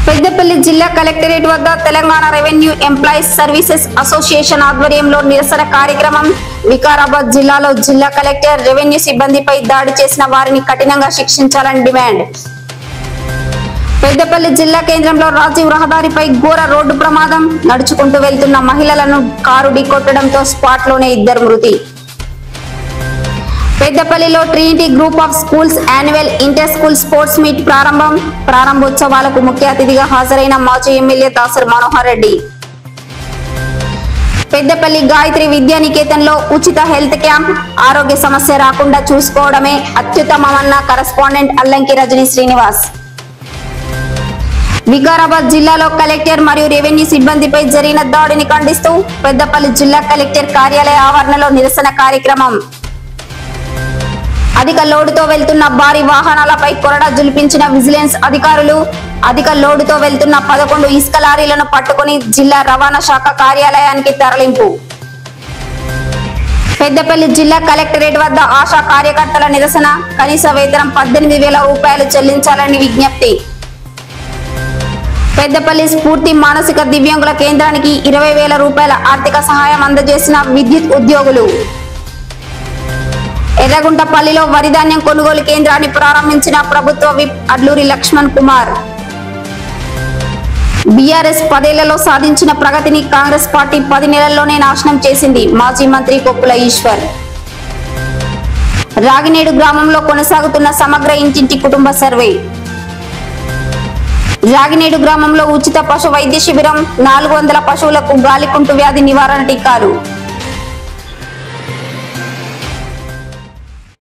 పెద్దపల్లి జిల్లా కలెక్టరేట్ వద్ద Telangana revenue employees services association ఆధ్వర్యంలో నిరసన కార్యక్రమం వికారాబాద్ జిల్లాలో జిల్లా కలెక్టర్ రెవెన్యూ సిబ్బందిపై దాడి చేసిన వారిని కఠినంగా శిక్షించాలని డిమాండ్ పెద్దపల్లి జిల్లా కేంద్రంలో రాజీవ్ రహదారిపై ఘోర రోడ్డు ప్రమాదం నడుచుకుంటూ వెళ్తున్న మహిళలను కారు ఢీకొట్టడంతో స్పాట్ లోనే ఇద్దరు మృతి పెద్దపల్లిలో Trinity group of schools annual inter school sports meet ప్రారంభం ప్రారంభోత్సవాలకు ముఖ్య అతిథిగా హాజరైన మాజీ ఎమ్మెల్యే దాసర్ మనోహర్ రెడ్డి పెద్దపల్లి గాయత్రి విద్యా నికేతన్లో ఉచిత హెల్త్ క్యాంప్ ఆరోగ్య సమస్య రాకుండా చూసుకోవడమే అత్యుత్తమమన్న కరస్పాండెంట్ అల్లంకి రజని శ్రీనివాస్ వికారాబాద్ జిల్లాలో కలెక్టర్ మరియు రెవెన్యూ సిబ్బందిపై జరిగిన దాడిని ఖండిస్తూ పెద్దపల్లి జిల్లా కలెక్టర్ కార్యాలయ ఆవరణలో నిరసన కార్యక్రమం అధిక లోడుతో వెళ్తున్న భారీ వాహనాలపై కొరడా జులిపించిన విజిలెన్స్ అధికారులు అధిక లోడుతో వెళ్తున్న పదకొండు ఇసుక లారీలను పట్టుకుని జిల్లా రవాణా శాఖ కార్యాలయానికి తరలింపు పెద్దపల్లి జిల్లా కలెక్టరేట్ వద్ద ఆశా కార్యకర్తల నిరసన కనీస వేతనం పద్దెనిమిది వేల రూపాయలు చెల్లించాలని విజ్ఞప్తి పెద్దపల్లి స్ఫూర్తి మానసిక దివ్యాంగుల కేంద్రానికి ఇరవై వేల రూపాయల ఆర్థిక సహాయం అందజేసిన విద్యుత్ ఉద్యోగులు ఎర్రగుంటపల్లిలో వరి ధాన్యం కొనుగోలు కేంద్రాన్ని ప్రారంభించిన ప్రభుత్వ విప్ అడ్లూరి లక్ష్మణ్ కుమార్ బీఆర్ఎస్ పదేళ్లలో సాధించిన ప్రగతిని కాంగ్రెస్ పార్టీ పది నెలల్లోనే నాశనం చేసింది మాజీ మంత్రి కొప్పుల ఈశ్వర్ రాగినేడు గ్రామంలో కొనసాగుతున్న సమగ్ర ఇంటింటి కుటుంబ సర్వే రాగినేడు గ్రామంలో ఉచిత పశు వైద్య శిబిరం నాలుగు వందల పశువులకు గాలికుంటు వ్యాధి నివారణ టీకాలు